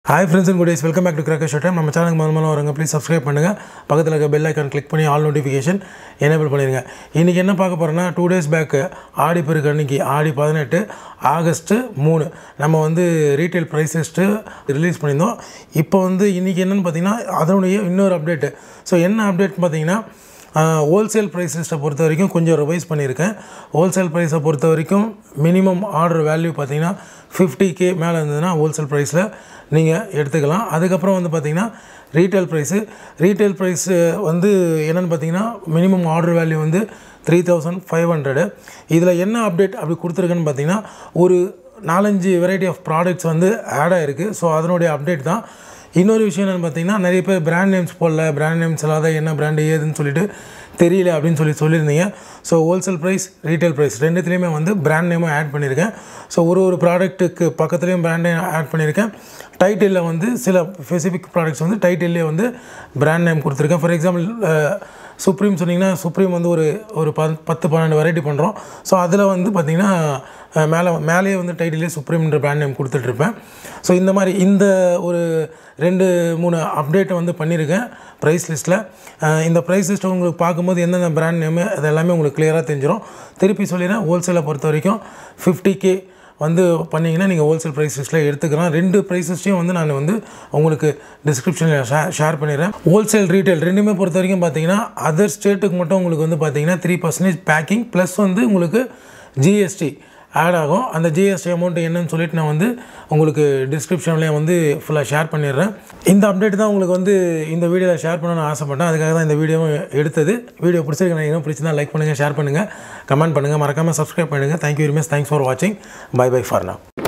hi friends and குடேஸ் welcome back to cracker show time நம்ம சேனலுக்கு முதல்ல முதல்ல வரவங்க ப்ளீஸ் சப்ஸ்கிரைப் பண்ணுங்கள் பக்கத்தில் இருக்க பெல் ஐக்கான் கிளிக் பண்ணி ஆல் நோட்டிஃபிகேஷன் எனேபிள் பண்ணிடுங்க இன்றைக்கி என்ன பார்க்க போகிறோன்னா டூ டேஸ் பேக்கு ஆடி பெருக்கு அன்னைக்கு ஆடி பதினெட்டு ஆகஸ்ட்டு மூணு நம்ம வந்து ரீட்டைல் ப்ரைஸ் லிஸ்ட்டு ரிலீஸ் பண்ணியிருந்தோம் இப்போ வந்து இன்றைக்கி என்னென்னு பார்த்தீங்கன்னா அதனுடைய இன்னொரு அப்டேட்டு ஸோ என்ன அப்டேட் பார்த்தீங்கன்னா ஹோல்சேல் ப்ரைஸ் லிஸ்ட்டை பொறுத்த வரைக்கும் கொஞ்சம் ரிவைஸ் பண்ணியிருக்கேன் ஹோல்சேல் ப்ரைஸை பொறுத்த வரைக்கும் மினிமம் ஆர்டர் வேல்யூ பார்த்தீங்கன்னா ஃபிஃப்டி கே மேலே இருந்ததுன்னா ஹோல்சேல் ப்ரைஸில் நீங்கள் எடுத்துக்கலாம் அதுக்கப்புறம் வந்து பார்த்தீங்கன்னா ரீட்டைல் ப்ரைஸு ரீட்டைல் ப்ரைஸு வந்து என்னென்னு பார்த்தீங்கன்னா மினிமம் ஆர்டர் வேல்யூ வந்து த்ரீ தௌசண்ட் ஃபைவ் ஹண்ட்ரடு இதில் என்ன அப்டேட் அப்படி கொடுத்துருக்குன்னு பார்த்தீங்கன்னா ஒரு நாலஞ்சு வெரைட்டி ஆஃப் ப்ராடக்ட்ஸ் வந்து ஆட் ஆகிருக்கு ஸோ அதனுடைய அப்டேட் தான் இன்னொரு விஷயம் என்னென்னு பார்த்தீங்கன்னா நிறைய பேர் பிராண்ட் நேம்ஸ் போடல பிராண்ட் நேம்ஸ் இல்லாத என்ன பிராண்டு ஏதுன்னு சொல்லிட்டு தெரியல அப்படின்னு சொல்லி சொல்லியிருந்தீங்க so wholesale price retail price ரெண்டுத்துலேயுமே வந்து பிராண்ட் நேமும் ஆட் பண்ணியிருக்கேன் ஸோ ஒரு ஒரு ப்ராடக்ட்டுக்கு பக்கத்துலேயும் பிராண்ட் நேம் ஆட் பண்ணியிருக்கேன் டைட்டிலில் வந்து சில ஸ்பெசிஃபிக் ப்ராடக்ட்ஸ் வந்து டைட்டில்லே வந்து பிராண்ட் நேம் கொடுத்துருக்கேன் ஃபார் எக்ஸாம்பிள் சுப்ரீம் சொன்னிங்கன்னா சுப்ரீம் வந்து ஒரு ஒரு ப பத்து பன்னெண்டு வெரைட்டி பண்ணுறோம் ஸோ அதில் வந்து பார்த்திங்கன்னா மேலே மேலேயே வந்து டைட்டிலே சுப்ரீம்ன்ற பிராண்ட் நேம் கொடுத்துட்ருப்பேன் ஸோ இந்த மாதிரி இந்த ஒரு ரெண்டு மூணு அப்டேட்டை வந்து பண்ணியிருக்கேன் ப்ரைஸ் லிஸ்ட்டில் இந்த ப்ரைஸ் லிஸ்ட்டை உங்களுக்கு பார்க்கும்போது எந்தெந்த பிராண்ட் நேமு அது எல்லாமே உங்களுக்கு கிளியராக தெரிஞ்சிடும் திருப்பி சொல்லிடுறேன் ஹோல்சேலை பொறுத்த வரைக்கும் ஃபிஃப்டி கே வந்து பண்ணிங்கன்னா நீங்கள் ஹோல்சேல் ப்ரைஸ் லிஸ்ட்டில் எடுத்துக்கலாம் ரெண்டு ப்ரைஸ் லிஸ்ட்டையும் வந்து நான் வந்து உங்களுக்கு டிஸ்கிரிப்ஷனில் ஷே ஷேர் பண்ணிடுறேன் ஹோல்சேல் ரீட்டைல் ரெண்டுமே பொறுத்த வரைக்கும் பார்த்தீங்கன்னா அதர் ஸ்டேட்டுக்கு மட்டும் உங்களுக்கு வந்து பார்த்தீங்கன்னா த்ரீ பர்சன்டேஜ் பேக்கிங் ப்ளஸ் வந்து உங்களுக்கு ஜிஎஸ்டி ஆட் ஆகும் அந்த ஜிஎஸ்டி அமௌண்ட் என்னன்னு சொல்லிட்டு நான் வந்து உங்களுக்கு டிஸ்கிரிப்ஷன்லேயே வந்து ஃபுல்லாக ஷேர் பண்ணிடுறேன் இந்த அப்டேட் தான் உங்களுக்கு வந்து இந்த வீடியோவில் ஷேர் பண்ணணும்னு ஆசைப்பட்டேன் அதுக்காக தான் இந்த வீடியோவும் எடுத்தது வீடியோ பிடிச்சிருக்கு நினைக்கிறேன் பிடிச்சிருந்தா லைக் பண்ணுங்கள் ஷேர் பண்ணுங்கள் கமெண்ட் பண்ணுங்கள் மறக்காமல் சப்ஸ்கிரைப் பண்ணுங்கள் thank you very much thanks for வாட்சிங் பை பை ஃபார் now